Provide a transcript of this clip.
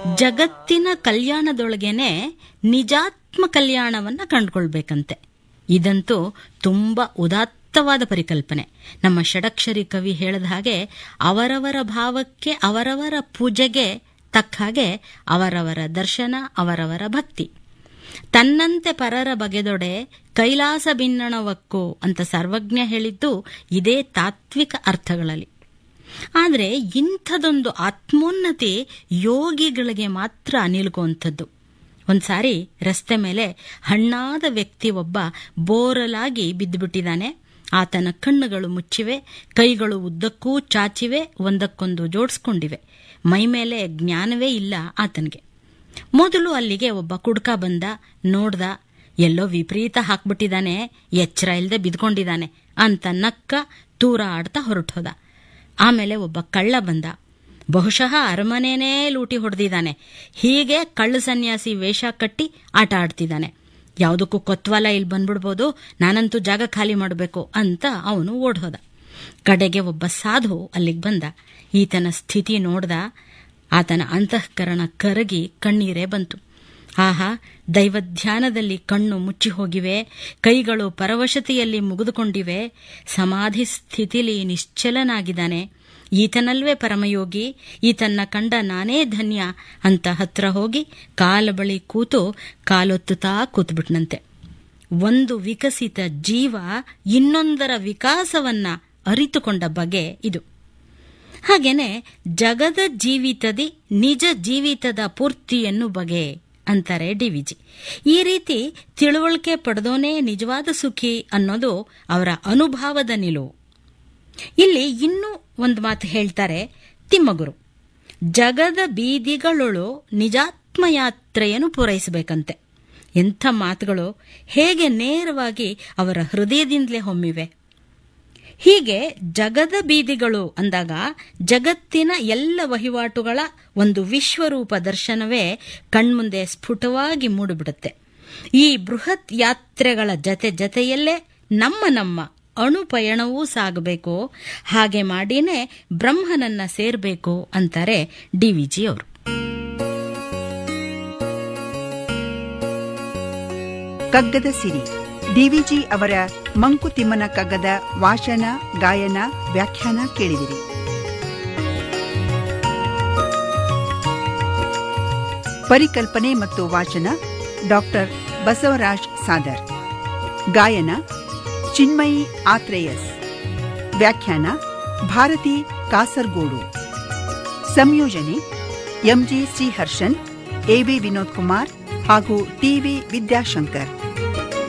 ಜಗತ್ತಿನ ಕಲ್ಯಾಣದೊಳಗೇನೆ ನಿಜಾತ್ಮ ಕಲ್ಯಾಣವನ್ನ ಕಂಡುಕೊಳ್ಬೇಕಂತೆ ಇದಂತೂ ತುಂಬಾ ಉದಾತ್ತವಾದ ಪರಿಕಲ್ಪನೆ ನಮ್ಮ ಷಡಕ್ಷರಿ ಕವಿ ಹೇಳದ ಹಾಗೆ ಅವರವರ ಭಾವಕ್ಕೆ ಅವರವರ ಪೂಜೆಗೆ ತಕ್ಕ ಹಾಗೆ ಅವರವರ ದರ್ಶನ ಅವರವರ ಭಕ್ತಿ ತನ್ನಂತೆ ಪರರ ಬಗೆದೊಡೆ ಕೈಲಾಸ ಭಿನ್ನಣವಕ್ಕೂ ಅಂತ ಸರ್ವಜ್ಞ ಹೇಳಿದ್ದು ಇದೇ ತಾತ್ವಿಕ ಅರ್ಥಗಳಲ್ಲಿ ಆದರೆ ಇಂಥದೊಂದು ಆತ್ಮೋನ್ನತಿ ಯೋಗಿಗಳಿಗೆ ಮಾತ್ರ ನಿಲುಕುವಂಥದ್ದು ಒಂದ್ಸಾರಿ ರಸ್ತೆ ಮೇಲೆ ಹಣ್ಣಾದ ವ್ಯಕ್ತಿ ಒಬ್ಬ ಬೋರಲಾಗಿ ಬಿದ್ದುಬಿಟ್ಟಿದ್ದಾನೆ ಆತನ ಕಣ್ಣುಗಳು ಮುಚ್ಚಿವೆ ಕೈಗಳು ಉದ್ದಕ್ಕೂ ಚಾಚಿವೆ ಒಂದಕ್ಕೊಂದು ಜೋಡಿಸ್ಕೊಂಡಿವೆ ಮೈಮೇಲೆ ಜ್ಞಾನವೇ ಇಲ್ಲ ಆತನಿಗೆ ಮೊದಲು ಅಲ್ಲಿಗೆ ಒಬ್ಬ ಕುಡ್ಕ ಬಂದ ನೋಡ್ದ ಎಲ್ಲೋ ವಿಪರೀತ ಹಾಕ್ಬಿಟ್ಟಿದ್ದಾನೆ ಎಚ್ಚರ ಇಲ್ಲದೆ ಬಿದ್ಕೊಂಡಿದ್ದಾನೆ ಅಂತ ನಕ್ಕ ತೂರ ಆಡ್ತಾ ಹೊರಟೋದ ಆಮೇಲೆ ಒಬ್ಬ ಕಳ್ಳ ಬಂದ ಬಹುಶಃ ಅರಮನೆನೇ ಲೂಟಿ ಹೊಡೆದಿದ್ದಾನೆ ಹೀಗೆ ಕಳ್ಳ ಸನ್ಯಾಸಿ ವೇಷ ಕಟ್ಟಿ ಆಟ ಆಡ್ತಿದ್ದಾನೆ ಯಾವುದಕ್ಕೂ ಕೊತ್ವಾಲ ಇಲ್ಲಿ ಬಂದ್ಬಿಡ್ಬೋದು ನಾನಂತೂ ಜಾಗ ಖಾಲಿ ಮಾಡಬೇಕು ಅಂತ ಅವನು ಓಡ್ಹೋದ ಕಡೆಗೆ ಒಬ್ಬ ಸಾಧು ಅಲ್ಲಿಗೆ ಬಂದ ಈತನ ಸ್ಥಿತಿ ನೋಡ್ದ ಆತನ ಅಂತಃಕರಣ ಕರಗಿ ಕಣ್ಣೀರೇ ಬಂತು ಆಹಾ ದೈವಧ್ಯಾನದಲ್ಲಿ ಕಣ್ಣು ಮುಚ್ಚಿ ಹೋಗಿವೆ ಕೈಗಳು ಪರವಶತೆಯಲ್ಲಿ ಮುಗಿದುಕೊಂಡಿವೆ ಸಮಾಧಿ ಸ್ಥಿತಿಲಿ ನಿಶ್ಚಲನಾಗಿದ್ದಾನೆ ಈತನಲ್ವೇ ಪರಮಯೋಗಿ ಈತನ್ನ ಕಂಡ ನಾನೇ ಧನ್ಯ ಅಂತ ಹತ್ರ ಹೋಗಿ ಕಾಲ ಬಳಿ ಕೂತು ಕಾಲೊತ್ತುತ್ತಾ ಕೂತ್ಬಿಟ್ನಂತೆ ಒಂದು ವಿಕಸಿತ ಜೀವ ಇನ್ನೊಂದರ ವಿಕಾಸವನ್ನ ಅರಿತುಕೊಂಡ ಬಗೆ ಇದು ಹಾಗೇನೆ ಜಗದ ಜೀವಿತದಿ ನಿಜ ಜೀವಿತದ ಪೂರ್ತಿಯನ್ನು ಬಗೆ ಅಂತಾರೆ ಡಿವಿಜಿ ಈ ರೀತಿ ತಿಳುವಳಿಕೆ ಪಡೆದೋನೇ ನಿಜವಾದ ಸುಖಿ ಅನ್ನೋದು ಅವರ ಅನುಭವದ ನಿಲುವು ಇಲ್ಲಿ ಇನ್ನೂ ಒಂದು ಮಾತು ಹೇಳ್ತಾರೆ ತಿಮ್ಮಗುರು ಜಗದ ಬೀದಿಗಳೊಳು ನಿಜಾತ್ಮ ಯಾತ್ರೆಯನ್ನು ಪೂರೈಸಬೇಕಂತೆ ಎಂಥ ಮಾತುಗಳು ಹೇಗೆ ನೇರವಾಗಿ ಅವರ ಹೃದಯದಿಂದಲೇ ಹೊಮ್ಮಿವೆ ಹೀಗೆ ಜಗದ ಬೀದಿಗಳು ಅಂದಾಗ ಜಗತ್ತಿನ ಎಲ್ಲ ವಹಿವಾಟುಗಳ ಒಂದು ವಿಶ್ವರೂಪ ದರ್ಶನವೇ ಕಣ್ಮುಂದೆ ಸ್ಫುಟವಾಗಿ ಮೂಡಿಬಿಡುತ್ತೆ ಈ ಬೃಹತ್ ಯಾತ್ರೆಗಳ ಜತೆ ಜತೆಯಲ್ಲೇ ನಮ್ಮ ನಮ್ಮ ಅಣುಪಯಣವೂ ಸಾಗಬೇಕು ಹಾಗೆ ಮಾಡಿನೇ ಬ್ರಹ್ಮನನ್ನ ಸೇರಬೇಕು ಅಂತಾರೆ ಡಿವಿಜಿ ಅವರು ಕಗ್ಗದ ಸಿರಿ ಡಿವಿಜಿ ಅವರ ಮಂಕುತಿಮ್ಮನ ಕಗ್ಗದ ವಾಚನ ಗಾಯನ ವ್ಯಾಖ್ಯಾನ ಕೇಳಿದಿರಿ ಪರಿಕಲ್ಪನೆ ಮತ್ತು ವಾಚನ ಡಾಕ್ಟರ್ ಬಸವರಾಜ್ ಸಾದರ್ ಗಾಯನ ಚಿನ್ಮಯಿ ಆತ್ರೇಯಸ್ ವ್ಯಾಖ್ಯಾನ ಭಾರತಿ ಕಾಸರ್ಗೋಡು ಸಂಯೋಜನೆ ಎಂಜಿ ಶ್ರೀಹರ್ಷನ್ ಎಬಿ ವಿನೋದ್ ಕುಮಾರ್ ಹಾಗೂ ಟಿವಿ ವಿದ್ಯಾಶಂಕರ್